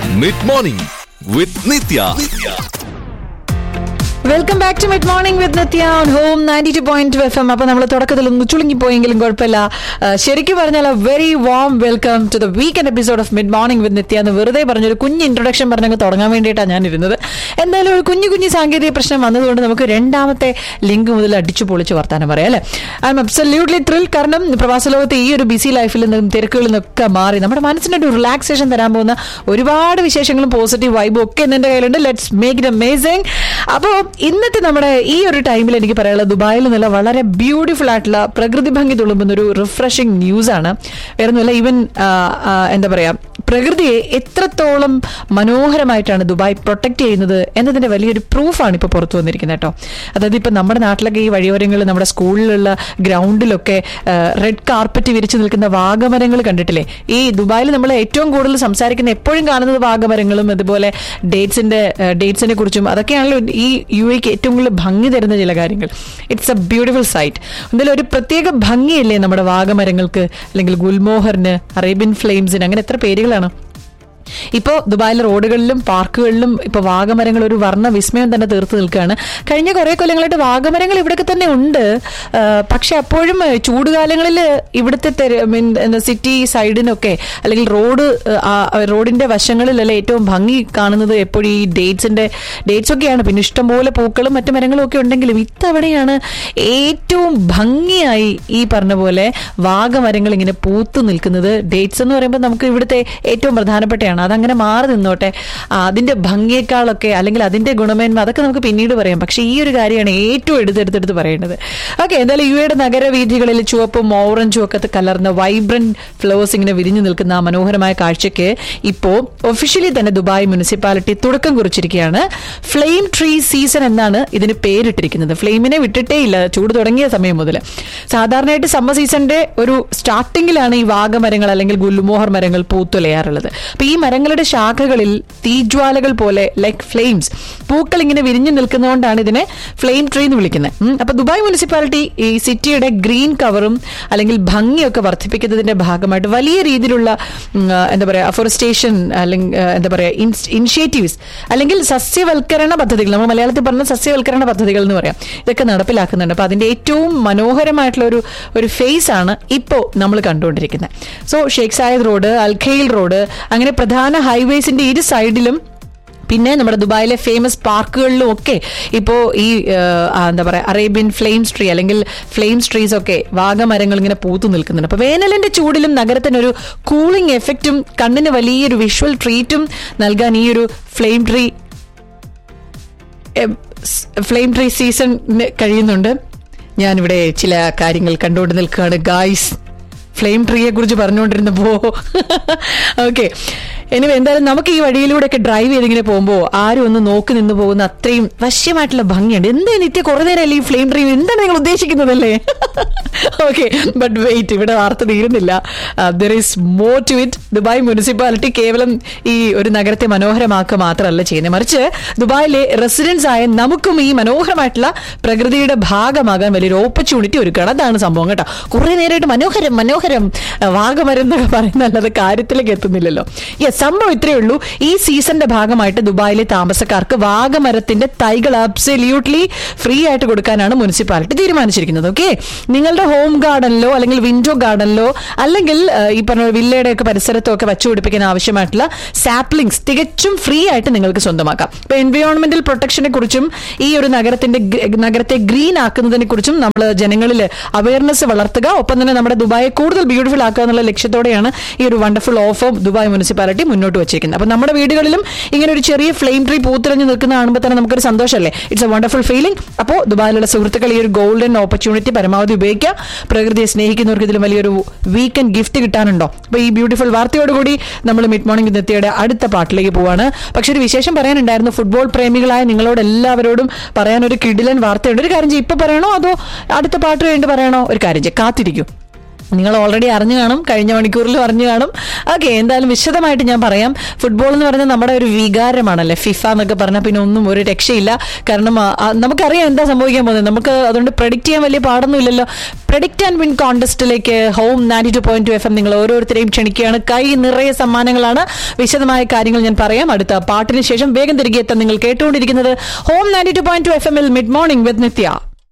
Mid morning with Nithya welcome back to mid morning with Nithya on home ninety two point F M അപ്പൊ നമ്മൾ തുടക്കത്തിൽ ഒന്ന് ചുളുങ്ങി പോയെങ്കിലും കുഴപ്പമില്ല ആ, ശരിക്കും പറഞ്ഞാൽ very warm welcome to the weekend episode of mid morning with Nithya എന്ന് വെറുതെ പറഞ്ഞൊരു കുഞ്ഞ് ഇൻട്രൊഡക്ഷൻ പറഞ്ഞങ്ങ് തുടങ്ങാൻ വേണ്ടിയിട്ടാണ് ഞാൻ ഇരുന്നത് എന്തായാലും ഒരു കുഞ്ഞു കുഞ്ഞു സാങ്കേതിക പ്രശ്നം വന്നതുകൊണ്ട് നമുക്ക് രണ്ടാമത്തെ ലിങ്ക് മുതൽ അടിച്ചു പൊളിച്ച് വർത്താനം പറയാം അല്ലേ ഐ എം അബ്സല്യൂട്ട്ലി ത്രിൽ കാരണം പ്രവാസ ലോകത്തെ ഈ ഒരു ബിസി ലൈഫിൽ നിന്നും തിരക്കുകളിൽ നിന്നൊക്കെ മാറി നമ്മുടെ മനസ്സിന് ഒരു റിലാക്സേഷൻ തരാൻ പോകുന്ന ഒരുപാട് വിശേഷങ്ങളും പോസിറ്റീവ് വൈബും ഒക്കെ ഇന്ന് എൻ്റെ കയ്യിലുണ്ട് ലെറ്റ്സ് മേക്ക് ഇറ്റ് അമേസിങ് അപ്പോൾ ഇന്നത്തെ നമ്മുടെ ഈ ഒരു ടൈമിൽ എനിക്ക് പറയാനുള്ളത് ദുബായിൽ നിന്നുള്ള വളരെ ബ്യൂട്ടിഫുൾ ആയിട്ടുള്ള പ്രകൃതി ഭംഗി തുളുമ്പുന്ന ഒരു റിഫ്രഷിംഗ് ന്യൂസ് ആണ് വേറെ ഒന്നുമല്ല ഈവൻ എന്താ പറയാ പ്രകൃതിയെ എത്രത്തോളം മനോഹരമായിട്ടാണ് ദുബായ് പ്രൊട്ടക്ട് ചെയ്യുന്നത് എന്നതിന്റെ വലിയൊരു പ്രൂഫാണ് ഇപ്പോൾ പുറത്തു വന്നിരിക്കുന്നത് കേട്ടോ അതായത് ഇപ്പം നമ്മുടെ നാട്ടിലൊക്കെ ഈ വഴിയോരങ്ങളിൽ നമ്മുടെ സ്കൂളിലുള്ള ഗ്രൗണ്ടിലൊക്കെ റെഡ് കാർപ്പറ്റ് വിരിച്ചു നിൽക്കുന്ന വാഗമരങ്ങൾ കണ്ടിട്ടില്ലേ ഈ ദുബായിൽ നമ്മൾ ഏറ്റവും കൂടുതൽ സംസാരിക്കുന്ന എപ്പോഴും കാണുന്നത് വാഗമരങ്ങളും അതുപോലെ ഡേറ്റ്സിന്റെ ഡേറ്റ്സിനെ കുറിച്ചും അതൊക്കെയാണല്ലോ ഈ യു എക്ക് ഏറ്റവും കൂടുതൽ ഭംഗി തരുന്ന ചില കാര്യങ്ങൾ ഇറ്റ്സ് എ ബ്യൂട്ടിഫുൾ സൈറ്റ് എന്തായാലും ഒരു പ്രത്യേക ഭംഗിയല്ലേ നമ്മുടെ വാഗമരങ്ങൾക്ക് അല്ലെങ്കിൽ ഗുൽമോഹറിന് അറേബ്യൻ ഫ്ലെയിംസിന് അങ്ങനെ എത്ര പേരുകളാണ് ഇപ്പോൾ ദുബായിലെ റോഡുകളിലും പാർക്കുകളിലും ഇപ്പോൾ വാഗമരങ്ങൾ ഒരു വർണ്ണ വിസ്മയം തന്നെ തീർത്ത് നിൽക്കുകയാണ് കഴിഞ്ഞ കുറേ കൊല്ലങ്ങളായിട്ട് വാഗമരങ്ങൾ ഇവിടെയൊക്കെ തന്നെ ഉണ്ട് ആ, പക്ഷെ അപ്പോഴും ചൂടുകാലങ്ങളിൽ ഇവിടുത്തെ തെര- മീൻ എന്താ സിറ്റി സൈഡിനൊക്കെ അല്ലെങ്കിൽ റോഡ് ആ, റോഡിന്റെ വശങ്ങളിലല്ല ഏറ്റവും ഭംഗി കാണുന്നത് എപ്പോഴും ഈ ഡേറ്റ്സിന്റെ ഡേറ്റ്സ് ഒക്കെയാണ് പിന്നെ ഇഷ്ടംപോലെ പൂക്കളും മറ്റു മരങ്ങളും ഒക്കെ ഉണ്ടെങ്കിലും ഇത്തവണയാണ് ഏറ്റവും ഭംഗിയായി ഈ പറഞ്ഞ പോലെ വാഗമരങ്ങൾ ഇങ്ങനെ പൂത്തു നിൽക്കുന്നത് ഡേറ്റ്സ് എന്ന് പറയുമ്പോൾ നമുക്ക് ഇവിടുത്തെ ഏറ്റവും പ്രധാനപ്പെട്ടതാണ് അതങ്ങനെ മാറി നിന്നോട്ടെ ആ, അതിന്റെ ഭംഗിയേക്കാളൊക്കെ അല്ലെങ്കിൽ അതിന്റെ ഗുണമേന്മ അതൊക്കെ നമുക്ക് പിന്നീട് പറയാം പക്ഷേ ഈ ഒരു കാര്യമാണ് ഏറ്റവും എടുത്തെടുത്തെടുത്ത് പറയേണ്ടത് ഓക്കെ എന്തായാലും യു എയുടെ നഗരവീഥികളിൽ ചുവപ്പും ഓറഞ്ചും ഒക്കെ കലർന്ന വൈബ്രന്റ് ഫ്ലവേഴ്സ് ഇങ്ങനെ വിരിഞ്ഞു നിൽക്കുന്ന ആ മനോഹരമായ കാഴ്ചയ്ക്ക് ഇപ്പോ ഒഫീഷ്യലി തന്നെ ദുബായ് മുനിസിപ്പാലിറ്റി തുടക്കം കുറിച്ചിരിക്കുകയാണ് ഫ്ലെയിം ട്രീ സീസൺ എന്നാണ് ഇതിന് പേരിട്ടിരിക്കുന്നത് ഫ്ലെയിമിനെ വിട്ടിട്ടേ ഇല്ല ചൂട് തുടങ്ങിയ സമയം മുതൽ സാധാരണയായിട്ട് സമ്മർ സീസണിന്റെ ഒരു സ്റ്റാർട്ടിങ്ങിലാണ് ഈ വാഗമരങ്ങൾ അല്ലെങ്കിൽ ഗുല്ലുമോഹർ മരങ്ങൾ പൂത്തുലയാറുള്ളത് അപ്പൊ ഈ മരങ്ങളുടെ ശാഖകളിൽ തീജ്വാലകൾ പോലെ ലൈക്ക് ഫ്ലെയിംസ് പൂക്കൾ ഇങ്ങനെ വിരിഞ്ഞു നിൽക്കുന്നതുകൊണ്ടാണ് ഇതിനെ ഫ്ലെയിം ട്രീ എന്ന് വിളിക്കുന്നത് ഉം. അപ്പൊ ദുബായ് മുനിസിപ്പാലിറ്റി ഈ സിറ്റിയുടെ ഗ്രീൻ കവറും അല്ലെങ്കിൽ ഭംഗിയൊക്കെ വർദ്ധിപ്പിക്കുന്നതിന്റെ ഭാഗമായിട്ട് വലിയ രീതിയിലുള്ള ഉം, ആ, എന്താ പറയാ അഫോറസ്റ്റേഷൻ അല്ലെങ്കിൽ ആ, എന്താ പറയാ ഇനിഷ്യേറ്റീവ്സ് അല്ലെങ്കിൽ സസ്യവൽക്കരണ പദ്ധതികൾ നമ്മൾ മലയാളത്തിൽ പറഞ്ഞ സസ്യവൽക്കരണ പദ്ധതികൾ എന്ന് പറയാം ഇതൊക്കെ നടപ്പിലാക്കുന്നുണ്ട് അപ്പൊ അതിന്റെ ഏറ്റവും മനോഹരമായിട്ടുള്ള ഒരു ഒരു ഫേസ് ആണ് ഇപ്പോൾ നമ്മൾ കണ്ടുകൊണ്ടിരിക്കുന്നത് so Sheikh Zayed road Al Khail road അങ്ങനെ പ്രധാന ഹൈവേസിന്റെ ഇരു സൈഡിലും പിന്നെ നമ്മുടെ ദുബായിലെ ഫേമസ് പാർക്കുകളിലും ഒക്കെ ഇപ്പോൾ ഈ ആ, എന്താ പറയുക അറേബ്യൻ ഫ്ലെയിംസ് ട്രീ അല്ലെങ്കിൽ ഫ്ലെയിംസ് ട്രീസ് ഒക്കെ വാഗമരങ്ങൾ ഇങ്ങനെ പൂത്തു നിൽക്കുന്നുണ്ട് അപ്പോൾ വേനലിന്റെ ചൂടിലും നഗരത്തിന് ഒരു കൂളിംഗ് എഫക്റ്റും കണ്ണിന് വലിയൊരു വിഷ്വൽ ട്രീറ്റും നൽകാൻ ഈ ഒരു flame tree flame tree season കഴിയുന്നുണ്ട് ഞാനിവിടെ ചില കാര്യങ്ങൾ കണ്ടുകൊണ്ട് നിൽക്കുകയാണ് ഗായ്സ് ഫ്ലെയിം ട്രീയെ കുറിച്ച് പറഞ്ഞുകൊണ്ടിരുന്നപ്പോ ഓക്കെ എനിവേ എന്തായാലും നമുക്ക് ഈ വഴിയിലൂടെയൊക്കെ ഡ്രൈവ് ചെയ്തിങ്ങനെ പോകുമ്പോൾ ആരും ഒന്ന് നോക്കി നിന്ന് പോകുന്ന അത്രയും വശ്യമായിട്ടുള്ള ഭംഗിയുണ്ട് എന്താ നിത്യ കുറെ നേരമല്ലേ ഈ ഫ്ലെയിം ട്രീ എന്താണ് നിങ്ങൾ ഉദ്ദേശിക്കുന്നതല്ലേ ഓക്കെ ബട്ട് വെയിറ്റ് ഇവിടെ വാർത്ത തീരുന്നില്ല there is more to it Dubai municipality കേവലം ഈ ഒരു നഗരത്തെ മനോഹരമാക്കുക മാത്രമല്ല ചെയ്യുന്നത് മറിച്ച് ദുബായിലെ റെസിഡൻസ് ആയ നമുക്കും ഈ മനോഹരമായിട്ടുള്ള പ്രകൃതിയുടെ ഭാഗമാകാൻ വലിയൊരു ഓപ്പർച്യൂണിറ്റി ഒരുക്കുകയാണ് അതാണ് സംഭവം കേട്ടോ കുറെ നേരമായിട്ട് മനോഹരം മനോഹരം ആ, വാഗമരം എന്നൊക്കെ പറയുന്നല്ലാതെ കാര്യത്തിലേക്ക് എത്തുന്നില്ലല്ലോ യെസ് സംഭവം ഇത്രയേ ഉള്ളൂ ഈ സീസണിന്റെ ഭാഗമായിട്ട് ദുബായിലെ താമസക്കാർക്ക് വാഗമരത്തിന്റെ തൈകൾ അബ്സല്യൂട്ട്ലി ഫ്രീ ആയിട്ട് കൊടുക്കാനാണ് മുനിസിപ്പാലിറ്റി തീരുമാനിച്ചിരിക്കുന്നത് ഓക്കെ നിങ്ങളുടെ ഹോം ഗാർഡനിലോ അല്ലെങ്കിൽ വിൻഡോ ഗാർഡനിലോ അല്ലെങ്കിൽ ആ, ഈ പറഞ്ഞ വില്ലയുടെ ഒക്കെ പരിസരത്തോ ഒക്കെ വച്ചുപിടിപ്പിക്കാൻ ആവശ്യമായിട്ടുള്ള സാപ്ലിങ്സ് തികച്ചും ഫ്രീ ആയിട്ട് നിങ്ങൾക്ക് സ്വന്തമാക്കാം ഇപ്പൊ എൻവയോൺമെന്റൽ പ്രൊട്ടക്ഷനെ കുറിച്ചും ഈ ഒരു നഗരത്തിന്റെ ഗ്ര- നഗരത്തെ ഗ്രീൻ ആക്കുന്നതിനെ കുറിച്ചും നമ്മൾ ജനങ്ങളിൽ അവയർനെസ് വളർത്തുക ഒപ്പം തന്നെ നമ്മുടെ ദുബായെ കൂടുതൽ ബ്യൂട്ടിഫുൾ ആക്കുക എന്നുള്ള ലക്ഷ്യത്തോടെയാണ് ഈ ഒരു വണ്ടർഫുൾ ഓഫർ ദുബായ് മുനിസിപ്പാലിറ്റി മുന്നോട്ട് വെച്ചിരിക്കുന്നത് അപ്പൊ നമ്മുടെ വീടുകളിലും ഇങ്ങനെ ഒരു ചെറിയ ഫ്ലെയിം ട്രീ പൂത്തിരഞ്ഞ് നിൽക്കുന്ന കാണുമ്പോൾ തന്നെ നമുക്കൊരു സന്തോഷമല്ലേ ഇറ്റ്സ് എ വണ്ടർഫുൾ ഫീലിംഗ് അപ്പോൾ ദുബായിലുള്ള സുഹൃത്തുക്കൾ ഈ ഒരു ഗോൾഡൻ ഓപ്പർച്യൂണിറ്റി പരമാവധി ഉപയോഗിക്കുക പ്രകൃതിയെ സ്നേഹിക്കുന്നവർക്ക് ഇതിലും വലിയൊരു വീക്കെൻഡ് ഗിഫ്റ്റ് കിട്ടാനുണ്ടോ അപ്പൊ ഈ ബ്യൂട്ടിഫുൾ വാർത്തയോടുകൂടി നമ്മൾ മിഡ് മോർണിംഗ് നിത്യയുടെ അടുത്ത പാട്ടിലേക്ക് പോവാണ് പക്ഷെ ഒരു വിശേഷം പറയാനുണ്ടായിരുന്നു ഫുട്ബോൾ പ്രേമികളായ നിങ്ങളോട് എല്ലാവരോടും പറയാൻ ഒരു കിടിലൻ വാർത്തയുണ്ട് ഒരു കാര്യം ചെയ്യും ഇപ്പൊ പറയണോ അതോ അടുത്ത പാട്ട് കഴിഞ്ഞിട്ട് പറയണോ ഒരു കാര്യം ചെയ്യും കാത്തിരിക്കും നിങ്ങൾ ഓൾറെഡി അറിഞ്ഞു കാണും കഴിഞ്ഞ മണിക്കൂറിലും അറിഞ്ഞു കാണും ഓക്കെ എന്തായാലും വിശദമായിട്ട് ഞാൻ പറയാം ഫുട്ബോൾ എന്ന് പറയുന്നത് നമ്മുടെ ഒരു വികാരമാണല്ലേ ഫിഫ എന്നൊക്കെ പറഞ്ഞാൽ പിന്നെ ഒന്നും ഒരു രക്ഷയില്ല കാരണം ആ, ആ, നമുക്കറിയാം എന്താ സംഭവിക്കാൻ പോകുന്നത് നമുക്ക് അതുകൊണ്ട് പ്രഡിക്റ്റ് ചെയ്യാൻ വലിയ പാടൊന്നുമില്ലല്ലോ പ്രഡിക്റ്റ് ആൻഡ് വിൻ കോൺടെസ്റ്റിലേക്ക് home ninety two point two F M നിങ്ങൾ ഓരോരുത്തരെയും ക്ഷണിക്കുകയാണ് കൈ നിറയെ സമ്മാനങ്ങളാണ് വിശദമായ കാര്യങ്ങൾ ഞാൻ പറയാം അടുത്ത പാട്ടിന് ശേഷം വേഗം തിരികെ എത്താൻ നിങ്ങൾ കേട്ടുകൊണ്ടിരിക്കുന്നത് home ninety two point two F എമ്മിൽ mid morning with Nithya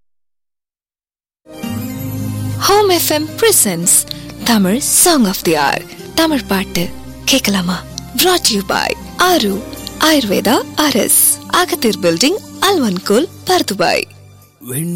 home FM presents Tamil song of the hour Tamil பாட்டு கேட்கலாமா brought you by Aaru Ayurveda அரஸ் அகத்தீர் பில்டிங் அல்வன்கோல் பர்துபாய்